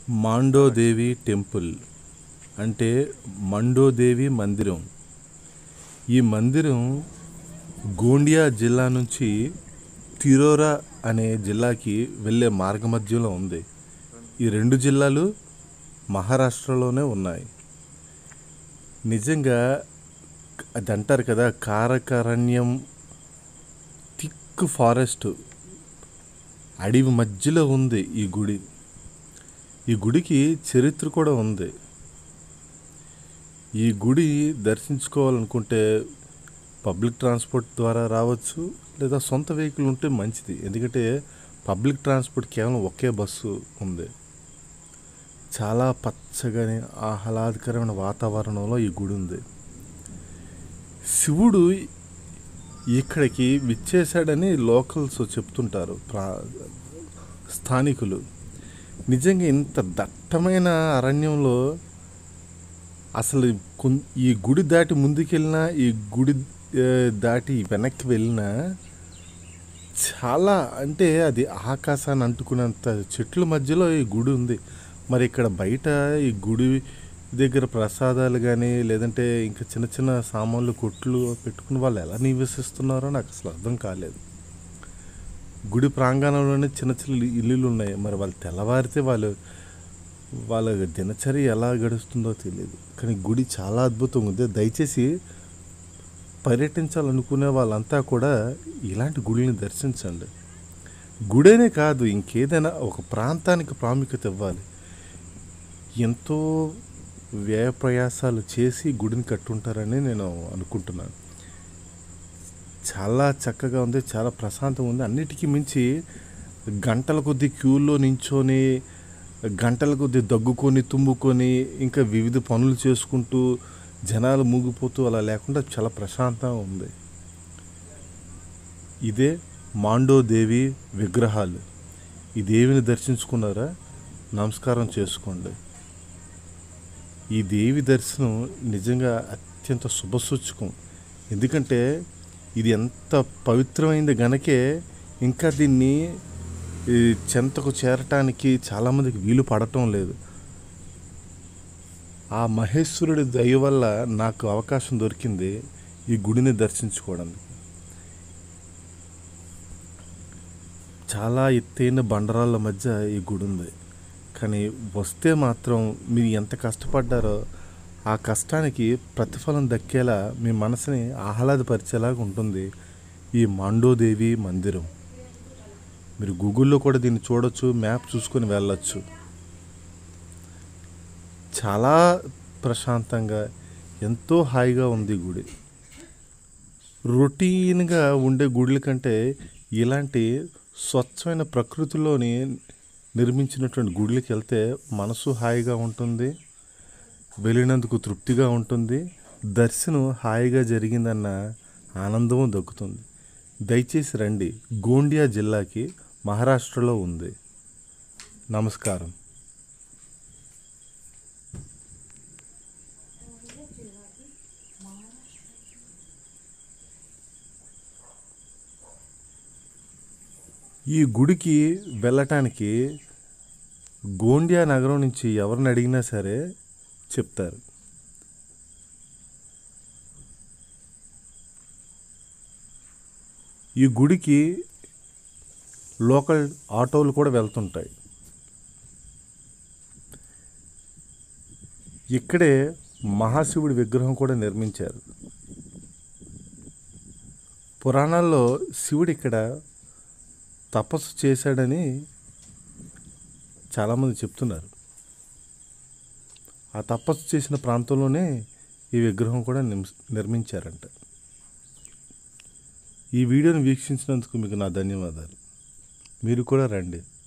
మాండోదేవి temple అంటే మండోదేవి మందిరం ఈ మందిరం గోండియా జిల్లా నుంచి తిరోరా అనే జిల్లాకి వెళ్ళే మార్గమధ్యంలో ఉంది ఈ రెండు జిల్లాలు మహారాష్ట్రలోనే ఉన్నాయి నిజంగా అది అంటారు కదా కారకరణ్యం థిక్ ఫారెస్ట్ అడవి మధ్యలో ఉంది ఈ గుడి ఈ గుడికి చరిత్ర కూడా ఉంది ఈ గుడి దర్శించుకోవాలనుకుంటే పబ్లిక్ ట్రాన్స్పోర్ట్ ద్వారా రావచ్చు లేదా సొంత వెహికల్ ఉంటే మంచిది ఎందుకంటే పబ్లిక్ ట్రాన్స్పోర్ట్ కేవలం ఒకే బస్సు ఉంది చాలా పచ్చగాని ఆహ్లాదకరమైన వాతావరణంలో ఈ గుడి ఉంది శివుడు ఇక్కడికి విచ్చేశాడని లోకల్స్ చెప్తుంటారు ప్రా స్థానికులు నిజంగా ఇంత దట్టమైన అరణ్యంలో అసలు కొన్- ఈ గుడి దాటి ముందుకెళ్ళినా ఈ గుడి ఆ, దాటి వెనక్కి వెళ్ళినా చాలా అంటే అది ఆకాశాన్ని అంటుకున్నంత చెట్ల మధ్యలో ఈ గుడి ఉంది మరి ఇక్కడ బయట ఈ గుడి దగ్గర ప్రసాదాలు కానీ లేదంటే ఇంకా చిన్న చిన్న సామాన్లు కొట్లు పెట్టుకుని వాళ్ళు ఎలా నివసిస్తున్నారో నాకు అసలు అర్థం కాలేదు గుడి ప్రాంగణంలోనే చిన్న చిన్న ఇల్లులు ఉన్నాయి మరి వాళ్ళు తెల్లవారితే వాళ్ళు వాళ్ళ దినచర్య ఎలా గడుస్తుందో తెలియదు కానీ గుడి చాలా అద్భుతంగా ఉంది దయచేసి పర్యటించాలనుకునే వాళ్ళంతా కూడా ఇలాంటి గుడిని దర్శించండి గుడేనే కాదు ఇంకేదైనా ఒక ప్రాంతానికి ప్రాముఖ్యత ఇవ్వాలి ఎంతో వ్యయ ప్రయాసాలు చేసి గుడిని కట్టుంటారని నేను అనుకుంటున్నాను చాలా చక్కగా ఉంది చాలా ప్రశాంతంగా ఉంది అన్నిటికీ మించి గంటల కొద్ది క్యూలో నించొని గంటల కొద్ది దగ్గుకొని తుమ్ముకొని ఇంకా వివిధ పనులు చేసుకుంటూ జనాలు మూగిపోతూ అలా లేకుండా చాలా ప్రశాంతంగా ఉంది ఇదే మాండోదేవి విగ్రహాలు ఈ దేవిని దర్శించుకున్నారా నమస్కారం చేసుకోండి ఈ దేవి దర్శనం నిజంగా అత్యంత శుభసూచకం ఎందుకంటే ఇది ఎంత పవిత్రమైంది గనకే ఇంకా దీన్ని ఈ చెంతకు చేరటానికి చాలామందికి వీలు పడటం లేదు ఆ మహేశ్వరుడి దయ వల్ల నాకు అవకాశం దొరికింది ఈ గుడిని దర్శించుకోవడానికి చాలా ఎత్తైన బండరాళ్ళ మధ్య ఈ గుడి ఉంది కానీ వస్తే మాత్రం మీరు ఎంత కష్టపడ్డారో ఆ కష్టానికి ప్రతిఫలం దక్కేలా మీ మనసుని ఆహ్లాదపరిచేలాగా ఉంటుంది ఈ మాండోదేవి మందిరం మీరు గూగుల్లో కూడా దీన్ని చూడొచ్చు మ్యాప్ చూసుకొని వెళ్ళొచ్చు చాలా ప్రశాంతంగా ఎంతో హాయిగా ఉంది ఈ గుడి రొటీన్గా ఉండే గుడుల కంటే ఇలాంటి స్వచ్ఛమైన ప్రకృతిలోని నిర్మించినటువంటి గుడులకి వెళ్తే మనసు హాయిగా ఉంటుంది వెళ్ళినందుకు తృప్తిగా ఉంటుంది దర్శనం హాయిగా జరిగిందన్న ఆనందము దక్కుతుంది దయచేసి రండి గోండియా జిల్లాకి మహారాష్ట్రలో ఉంది నమస్కారం ఈ గుడికి వెళ్ళటానికి గోండియా నగరం నుంచి ఎవరిని అడిగినా సరే చెప్తారు ఈ గుడికి లోకల్ ఆటోలు కూడా వెళ్తుంటాయి ఇక్కడే మహాశివుడి విగ్రహం కూడా నిర్మించారు పురాణాల్లో శివుడు ఇక్కడ తపస్సు చేశాడని చాలామంది చెప్తున్నారు ఆ తపస్సు చేసిన ప్రాంతంలోనే ఈ విగ్రహం కూడా నిమ్స్- నిర్మించారంట ఈ వీడియోని వీక్షించినందుకు మీకు నా ధన్యవాదాలు మీరు కూడా రండి